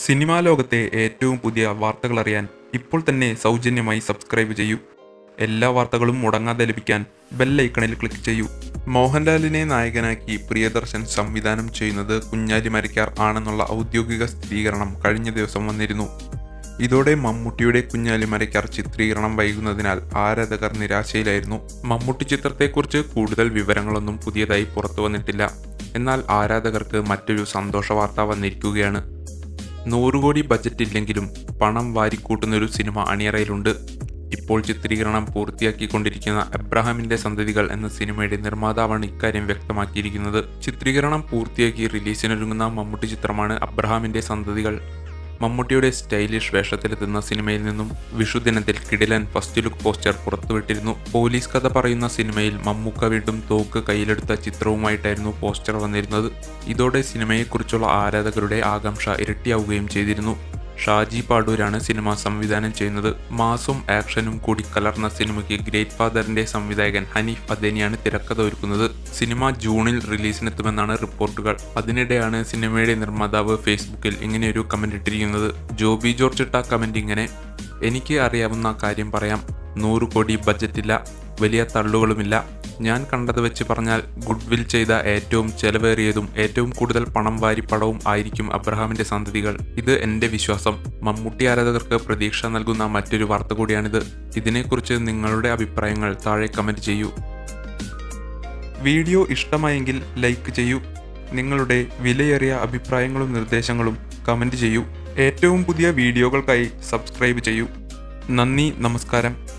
cinema ലോകത്തെ ഏറ്റവും പുതിയ വാർത്തകൾ അറിയാൻ ഇപ്പോൾ തന്നെ സൗജന്യമായി സബ്സ്ക്രൈബ് ചെയ്യൂ എല്ലാ വാർത്തകളും മുടങ്ങാതെ ലഭിക്കാൻ ബെല്ലൈക്കണിൽ ക്ലിക്ക് ചെയ്യൂ മോഹൻലാലിനെ നായകനാക്കി പ്രിയദർശൻ സംവിധാനം ചെയ്യുന്നത് കുഞ്ഞാലി മരക്കാർ ആണെന്നുള്ള ഔദ്യോഗിക സ്ഥിരീകരണം കഴിഞ്ഞ ദിവസം വന്നിരുന്നു ഇതോടെ മമ്മൂട്ടിയുടെ കുഞ്ഞാലി മരയ്ക്കാർ ചിത്രീകരണം വൈകുന്നതിനാൽ ആരാധകർ നിരാശയിലായിരുന്നു മമ്മൂട്ടി ചിത്രത്തെക്കുറിച്ച് കൂടുതൽ വിവരങ്ങളൊന്നും പുതിയതായി പുറത്തു വന്നിട്ടില്ല എന്നാൽ ആരാധകർക്ക് മറ്റൊരു സന്തോഷ വാർത്ത വന്നിരിക്കുകയാണ് നൂറ് കോടി ബജറ്റ് ഇല്ലെങ്കിലും പണം വാരിക്കൂട്ടുന്നൊരു സിനിമ അണിയറയിലുണ്ട് ഇപ്പോൾ ചിത്രീകരണം പൂർത്തിയാക്കിക്കൊണ്ടിരിക്കുന്ന എബ്രഹാമിന്റെ സന്തതികൾ എന്ന സിനിമയുടെ നിർമ്മാതാവാണ് ഇക്കാര്യം വ്യക്തമാക്കിയിരിക്കുന്നത് ചിത്രീകരണം പൂർത്തിയാക്കി റിലീസിനൊരുങ്ങുന്ന മമ്മൂട്ടി ചിത്രമാണ് അബ്രഹാമിന്റെ സന്തതികൾ മമ്മൂട്ടിയുടെ സ്റ്റൈലിഷ് വേഷത്തിലെത്തുന്ന സിനിമയിൽ നിന്നും വിഷുദിനത്തിൽ കിടിലൻ ഫസ്റ്റ് ലുക്ക് പോസ്റ്റർ പുറത്തുവിട്ടിരുന്നു പോലീസ് കഥ പറയുന്ന സിനിമയിൽ മമ്മൂക്ക വീണ്ടും തോക്ക് കയ്യിലെടുത്ത ചിത്രവുമായിട്ടായിരുന്നു പോസ്റ്റർ വന്നിരുന്നത് ഇതോടെ സിനിമയെക്കുറിച്ചുള്ള ആരാധകരുടെ ആകാംക്ഷ ഇരട്ടിയാവുകയും ചെയ്തിരുന്നു ഷാജി പാടൂരാണ് സിനിമ സംവിധാനം ചെയ്യുന്നത് മാസും ആക്ഷനും കൂടി കലർന്ന സിനിമയ്ക്ക് ഗ്രേറ്റ് ഫാദറിന്റെ സംവിധായകൻ ഹനീഫ് അദേനിയാണ് തിരക്കഥ ഒരുക്കുന്നത് സിനിമ ജൂണിൽ റിലീസിനെത്തുമെന്നാണ് റിപ്പോർട്ടുകൾ അതിനിടെയാണ് സിനിമയുടെ നിർമ്മാതാവ് ഫേസ്ബുക്കിൽ ഇങ്ങനെയൊരു കമന്റ് ഇട്ടിരിക്കുന്നത് ജോബി ജോർജ് ഇട്ട കമന്റ് ഇങ്ങനെ എനിക്ക് അറിയാവുന്ന കാര്യം പറയാം നൂറ് കോടി ബജറ്റില്ല വലിയ തള്ളുകളുമില്ല ഞാൻ കണ്ടത് വെച്ച് പറഞ്ഞാൽ ഗുഡ്വിൽ ചെയ്ത ഏറ്റവും ചെലവേറിയതും ഏറ്റവും കൂടുതൽ പണം വാരി പടവും ആയിരിക്കും അബ്രഹാമിന്റെ സന്തതികൾ ഇത് എന്റെ വിശ്വാസം മമ്മൂട്ടി ആരാധകർക്ക് പ്രതീക്ഷ നൽകുന്ന മറ്റൊരു വാർത്ത കൂടിയാണിത് ഇതിനെക്കുറിച്ച് നിങ്ങളുടെ അഭിപ്രായങ്ങൾ താഴെ കമന്റ് ചെയ്യൂ വീഡിയോ ഇഷ്ടമായെങ്കിൽ ലൈക്ക് ചെയ്യൂ നിങ്ങളുടെ വിലയേറിയ അഭിപ്രായങ്ങളും നിർദ്ദേശങ്ങളും കമന്റ് ചെയ്യൂ ഏറ്റവും പുതിയ വീഡിയോകൾക്കായി സബ്സ്ക്രൈബ് ചെയ്യൂ നന്ദി നമസ്കാരം